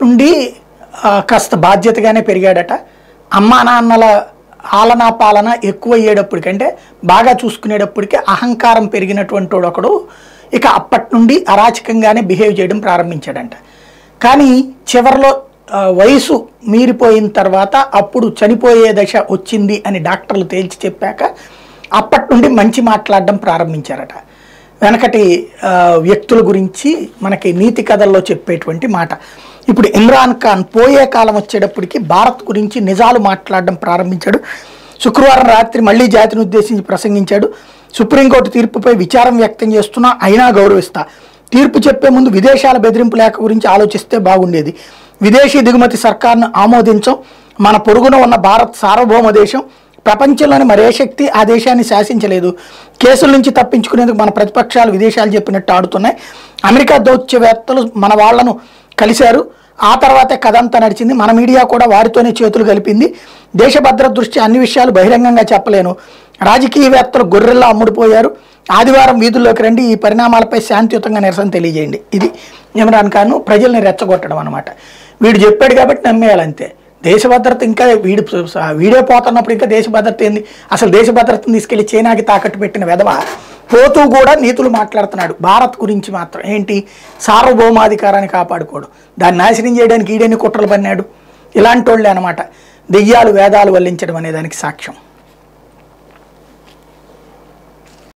నుండి ఆ, కాస్త బాధ్యతగానే పెరిగాడట అమ్మా నాన్నల ఆలనా పాలన ఎక్కువ అయ్యేటప్పటికంటే బాగా చూసుకునేటప్పటికి అహంకారం పెరిగినటువంటి వాడు ఒకడు ఇక అప్పటి నుండి అరాచకంగానే బిహేవ్ చేయడం ప్రారంభించాడంట కానీ చివరిలో ఆ, వయసు మీరిపోయిన తర్వాత అప్పుడు చనిపోయే దశ వచ్చింది అని డాక్టర్లు తేల్చి చెప్పాక అప్పటి నుండి మంచి మాట్లాడడం ప్రారంభించారట వెనకటి ఆ, వ్యక్తుల గురించి మనకి నీతి కథల్లో చెప్పేటువంటి మాట ఇప్పుడు ఇమ్రాన్ ఖాన్ పోయే కాలం వచ్చేటప్పటికి భారత్ గురించి నిజాలు మాట్లాడడం ప్రారంభించాడు శుక్రవారం రాత్రి మళ్ళీ జాతిని ఉద్దేశించి ప్రసంగించాడు సుప్రీంకోర్టు తీర్పుపై విచారం వ్యక్తం చేస్తున్నా అయినా గౌరవిస్తా తీర్పు చెప్పే ముందు విదేశాల బెదిరింపు లేఖ గురించి ఆలోచిస్తే బాగుండేది విదేశీ దిగుమతి సర్కార్ను ఆమోదించం మన పొరుగున ఉన్న భారత్ సార్వభౌమ దేశం ప్రపంచంలోని మరే శక్తి ఆ దేశాన్ని శాసించలేదు కేసుల నుంచి తప్పించుకునేందుకు మన ప్రతిపక్షాలు విదేశాలు చెప్పినట్టు ఆడుతున్నాయి అమెరికా దౌత్యవేత్తలు మన వాళ్లను కలిశారు ఆ తర్వాతే కథ అంతా నడిచింది మన మీడియా కూడా వారితోనే చేతులు కలిపింది దేశ భద్రత దృష్టి అన్ని విషయాలు బహిరంగంగా చెప్పలేను రాజకీయవేత్తలు గొర్రెల్లా అమ్ముడుపోయారు ఆదివారం వీధుల్లోకి రండి ఈ పరిణామాలపై శాంతియుతంగా నిరసన తెలియజేయండి ఇది ఇమ్రాన్ ఖాన్ ప్రజల్ని రెచ్చగొట్టడం అనమాట వీడు చెప్పాడు కాబట్టి నమ్మేయాలంతే దేశ భద్రత ఇంకా వీడు వీడే పోతున్నప్పుడు ఇంకా దేశ భద్రత ఏంది అసలు దేశ భద్రతను తీసుకెళ్లి చైనాకి తాకట్టు పెట్టిన విధవ పోతూ కూడా నీతులు మాట్లాడుతున్నాడు భారత్ గురించి మాత్రం ఏంటి సార్వభౌమాధికారాన్ని కాపాడుకోడు దాన్ని నాశనం చేయడానికి ఈడేని కుట్రలు పన్నాడు ఇలాంటి వాళ్ళే అనమాట దెయ్యాలు వేదాలు వల్లించడం అనే దానికి సాక్ష్యం